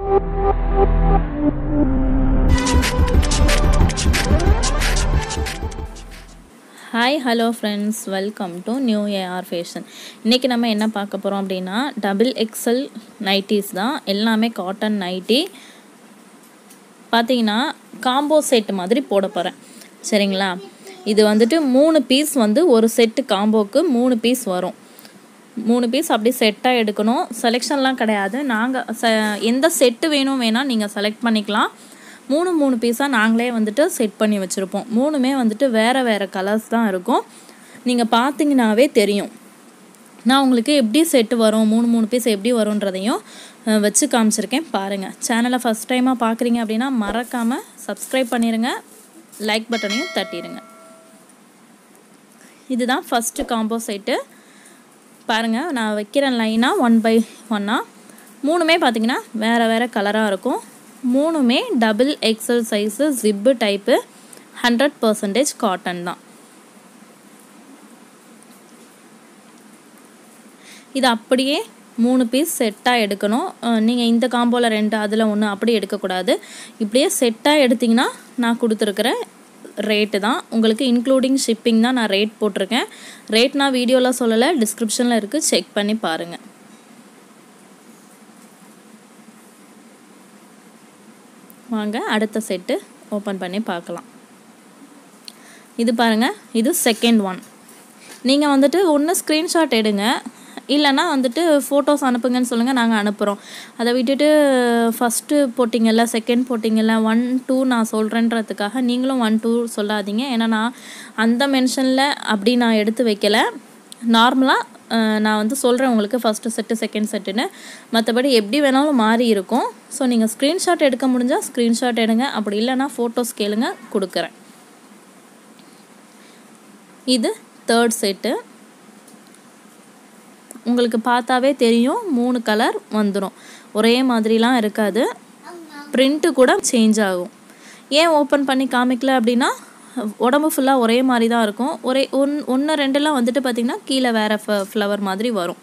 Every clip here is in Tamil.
hi hello friends welcome to new AR fashion இன்றைக்கி நம்ம என்ன பார்க்க போகிறோம் அப்படின்னா டபுள் எக்ஸல் நைட்டிஸ் தான் எல்லாமே காட்டன் நைட்டி பார்த்தீங்கன்னா காம்போ செட் மாதிரி போட போகிறேன் சரிங்களா இது வந்துட்டு மூணு பீஸ் வந்து ஒரு செட்டு காம்போக்கு மூணு பீஸ் வரும் மூணு பீஸ் அப்படி செட்டாக எடுக்கணும் செலெக்ஷன்லாம் கிடையாது நாங்கள் ச எந்த செட்டு வேணும் வேணால் நீங்கள் செலக்ட் பண்ணிக்கலாம் மூணு மூணு பீஸாக நாங்களே வந்துட்டு செட் பண்ணி வச்சுருப்போம் மூணுமே வந்துட்டு வேறு வேறு கலர்ஸ் தான் இருக்கும் நீங்கள் பார்த்தீங்கன்னாவே தெரியும் நான் உங்களுக்கு எப்படி செட்டு வரும் மூணு மூணு பீஸ் எப்படி வரும்ன்றதையும் அஹ், வச்சு காமிச்சிருக்கேன் பாருங்கள் சேனலை ஃபஸ்ட் டைமாக பார்க்குறீங்க அப்படின்னா மறக்காமல் சப்ஸ்கிரைப் பண்ணிடுங்க லைக் பட்டனையும் தட்டிடுங்க இதுதான் ஃபஸ்ட்டு காம்போ செட்டு பாருங்கள் நான் வைக்கிறேன் லைனாக ஒன் பை ஒன்னாக மூணுமே பார்த்தீங்கன்னா வேறு வேறு கலராக இருக்கும் மூணுமே double XL size zip type hundred percentage cotton தான் இது அப்படியே மூணு பீஸ் செட்டாக எடுக்கணும் நீங்கள் இந்த காம்போவில் ரெண்டு அதில் ஒன்று அப்படி எடுக்கக்கூடாது இப்படியே செட்டாக எடுத்திங்கன்னா நான் கொடுத்துருக்குற ரேட்டு தான் உங்களுக்கு இன்க்ளூடிங் ஷிப்பிங் தான் நான் ரேட் போட்டிருக்கேன் ரேட் நான் வீடியோவில் சொல்லலை டிஸ்கிரிப்ஷனில் இருக்குது செக் பண்ணி பாருங்கள் வாங்க அடுத்த செட்டு ஓப்பன் பண்ணி பார்க்கலாம் இது பாருங்கள் இது செகண்ட் ஒன் நீங்கள் வந்துட்டு ஒன்று ஸ்க்ரீன்ஷாட் எடுங்க இல்லைன்னா வந்துட்டு ஃபோட்டோஸ் அனுப்புங்கன்னு சொல்லுங்கள் நாங்கள் அனுப்புகிறோம் அதை விட்டுட்டு ஃபஸ்ட்டு போட்டிங்கல்ல செகண்ட் போட்டிங்கல்ல ஒன் டூ நான் சொல்கிறேன்றதுக்காக நீங்களும் ஒன் டூ சொல்லாதீங்க ஏன்னா நான் அந்த மென்ஷனில் அப்படி நான் எடுத்து வைக்கல நார்மலாக நான் வந்து சொல்கிறேன் உங்களுக்கு ஃபஸ்ட்டு செட்டு செகண்ட் செட்டுன்னு மற்றபடி எப்படி வேணாலும் மாறி இருக்கும் ஸோ நீங்கள் ஸ்க்ரீன்ஷாட் எடுக்க முடிஞ்சால் ஸ்க்ரீன்ஷாட் எடுங்க அப்படி இல்லைன்னா ஃபோட்டோஸ் கேளுங்க கொடுக்குறேன் இது தேர்ட் செட்டு உங்களுக்கு பார்த்தாவே தெரியும் மூணு கலர் வந்துடும் ஒரே மாதிரிலாம் இருக்காது பிரிண்ட்டு கூட சேஞ்ச் ஆகும் ஏன் ஓப்பன் பண்ணி காமிக்கல அப்படின்னா உடம்பு ஃபுல்லாக ஒரே மாதிரி தான் இருக்கும் ஒரே ஒன் ஒன்று ரெண்டுலாம் வந்துட்டு பார்த்திங்கன்னா கீழே வேறு ஃப ஃப்ளவர் மாதிரி வரும்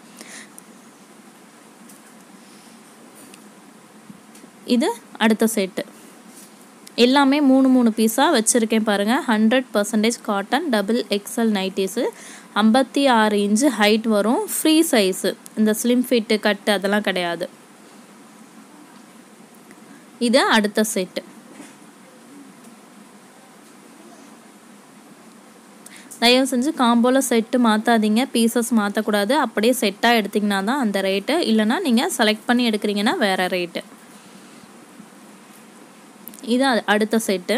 இது அடுத்த செட்டு எல்லாமே மூணு மூணு பீஸாக வச்சுருக்கேன் பாருங்கள் hundred percentage cotton double XL nighties ஐம்பத்தி ஆறு இன்ச்சு ஹைட் வரும் ஃப்ரீ சைஸு இந்த ஸ்லிம் ஃபிட்டு கட்டு அதெல்லாம் கிடையாது இது அடுத்த செட்டு தயவு செஞ்சு காம்போவில் செட்டு மாற்றாதீங்க பீசஸ் மாற்றக்கூடாது அப்படியே செட்டாக எடுத்திங்கன்னா தான் அந்த ரேட்டு இல்லைனா நீங்கள் செலக்ட் பண்ணி எடுக்கிறீங்கன்னா வேறு ரேட்டு இது அ- அடுத்த செட்டு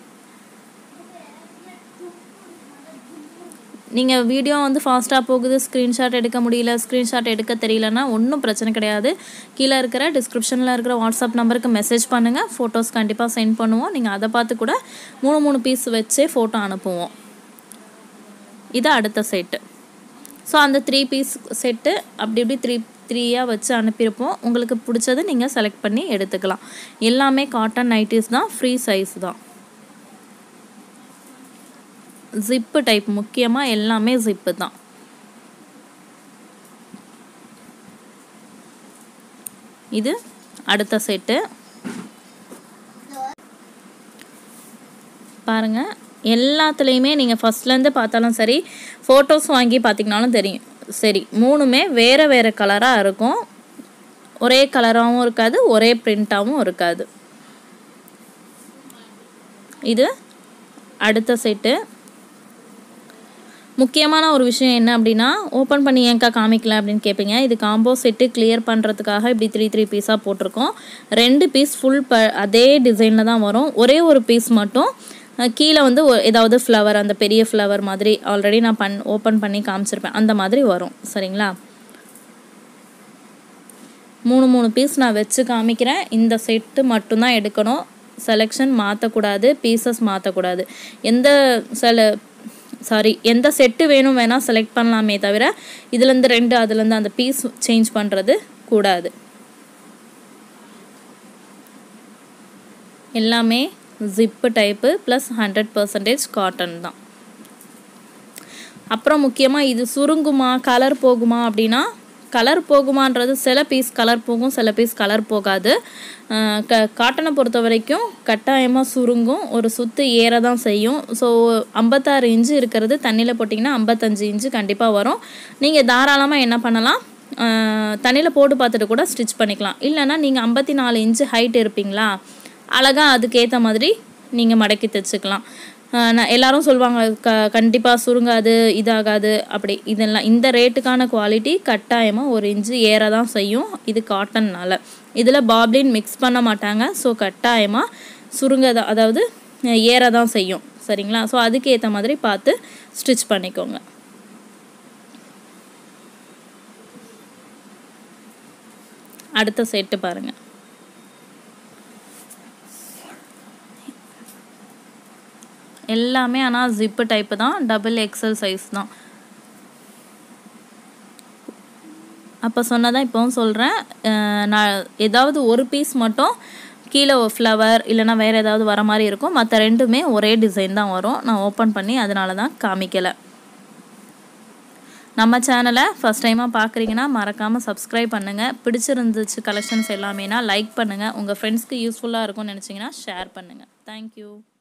நீங்கள் வீடியோ வந்து ஃபாஸ்ட்டாக போகுது ஸ்க்ரீன்ஷாட் எடுக்க முடியல ஸ்க்ரீன்ஷாட் எடுக்க தெரியலனா ஒன்றும் பிரச்சனை கிடையாது கீழே இருக்கிற டிஸ்கிரிப்ஷனில் இருக்கிற வாட்ஸ்அப் நம்பருக்கு மெசேஜ் பண்ணுங்கள் ஃபோட்டோஸ் கண்டிப்பாக சென்ட் பண்ணுவோம் நீங்கள் அதை பார்த்து கூட மூணு மூணு பீஸ் வச்சே ஃபோட்டோ அனுப்புவோம் இது அடுத்த செட்டு ஸோ அந்த த்ரீ பீஸ் செட்டு அப்படி இப்படி த்ரீ த்ரீயாக வச்சு அனுப்பியிருப்போம் உங்களுக்கு பிடிச்சது நீங்கள் செலக்ட் பண்ணி எடுத்துக்கலாம் எல்லாமே காட்டன் நைட்டிஸ் தான் ஃப்ரீ சைஸ் தான் ஜிப்பு டைப் முக்கியமாக எல்லாமே ஜிப்பு தான் இது அடுத்த செட்டு பாருங்கள் எல்லாத்துலேயுமே நீங்கள் ஃபஸ்ட்லேருந்து பார்த்தாலும் சரி ஃபோட்டோஸ் வாங்கி பார்த்தீங்கனாலும் தெரியும் சரி மூணுமே வேறு வேறு கலராக இருக்கும் ஒரே கலராகவும் இருக்காது ஒரே பிரிண்ட்டாகவும் இருக்காது இது அடுத்த செட்டு முக்கியமான ஒரு விஷயம் என்ன அப்படின்னா ஓப்பன் பண்ணி ஏன்க்கா காமிக்கல அப்படின்னு கேட்பீங்க இது காம்போ செட்டு கிளியர் பண்ணுறதுக்காக இப்படி த்ரீ த்ரீ பீஸாக போட்டிருக்கோம் ரெண்டு பீஸ் ஃபுல் ப அதே டிசைனில் தான் வரும் ஒரே ஒரு பீஸ் மட்டும் அஹ், கீழே வந்து ஒ- ஏதாவது ஃப்ளவர் அந்த பெரிய ஃப்ளவர் மாதிரி ஆல்ரெடி நான் பண் ஓப்பன் பண்ணி காமிச்சிருப்பேன் அந்த மாதிரி வரும் சரிங்களா மூணு மூணு பீஸ் நான் வச்சு காமிக்கிறேன் இந்த செட்டு மட்டும்தான் எடுக்கணும் செலெக்ஷன் மாற்றக்கூடாது பீசஸ் மாற்றக்கூடாது எந்த சில சாரி எந்த செட்டு வேணும் வேணால் செலக்ட் பண்ணலாமே தவிர இதுலேருந்து ரெண்டு அதுலேருந்து அந்த பீஸ் சேஞ்ச் பண்ணுறது கூடாது எல்லாமே zip type plus hundred percentage cotton தான் அப்புறம் முக்கியமாக இது சுருங்குமா கலர் போகுமா அப்படின்னா கலர் போகுமான்றது சில பீஸ் கலர் போகும் சில பீஸ் கலர் போகாது அஹ் க காட்டனை பொறுத்த வரைக்கும் கட்டாயமாக சுருங்கும் ஒரு சுத்து ஏற தான் செய்யும் ஸோ ஐம்பத்தாறு இன்ச்சு இருக்கிறது தண்ணியில் போட்டிங்கன்னா ஐம்பத்தஞ்சு இன்ச்சு கண்டிப்பாக வரும் நீங்கள் தாராளமாக என்ன பண்ணலாம் தண்ணியில் போட்டு பார்த்துட்டு கூட ஸ்டிச் பண்ணிக்கலாம் இல்லைன்னா நீங்கள் ஐம்பத்தி நாலு இன்ச்சு ஹைட் இருப்பீங்களா அழகாக அதுக்கேற்ற மாதிரி நீங்கள் மடக்கி தைச்சிக்கலாம் ஆஹ் நான் எல்லாரும் சொல்லுவாங்க க கண்டிப்பாக சுருங்காது இதாகாது அப்படி இதெல்லாம் இந்த ரேட்டுக்கான குவாலிட்டி கட்டாயமாக ஒரு இன்ச்சு ஏற தான் செய்யும் இது காட்டன்னால் இதில் பாப்ளின் மிக்ஸ் பண்ண மாட்டாங்க ஸோ கட்டாயமாக சுருங்க தான் அதாவது ஏற தான் செய்யும் சரிங்களா ஸோ அதுக்கு ஏற்ற மாதிரி பார்த்து ஸ்டிச் பண்ணிக்கோங்க அடுத்த செட்டு பாருங்கள் எல்லாமே ஆனால் ஜிப்பு டைப்பு தான் டபுள் எக்ஸல் சைஸ் தான் அப்போ சொன்னதான் இப்போவும் சொல்கிறேன் நான் ஏதாவது ஒரு பீஸ் மட்டும் கீழே ஃப்ளவர் இல்லைனா வேறு ஏதாவது வர மாதிரி இருக்கும் மற்ற ரெண்டுமே ஒரே டிசைன் தான் வரும் நான் ஓப்பன் பண்ணி அதனால தான் காமிக்கலை நம்ம சேனலை ஃபஸ்ட் டைமாக பார்க்குறீங்கன்னா மறக்காமல் சப்ஸ்கிரைப் பண்ணுங்கள் பிடிச்சிருந்துச்சு கலெக்ஷன்ஸ் எல்லாமேனா லைக் பண்ணுங்கள் உங்கள் ஃப்ரெண்ட்ஸ்க்கு யூஸ்ஃபுல்லாக இருக்கும்னு நினச்சிங்கன்னா ஷேர் பண்ணுங்கள் தேங்க்யூ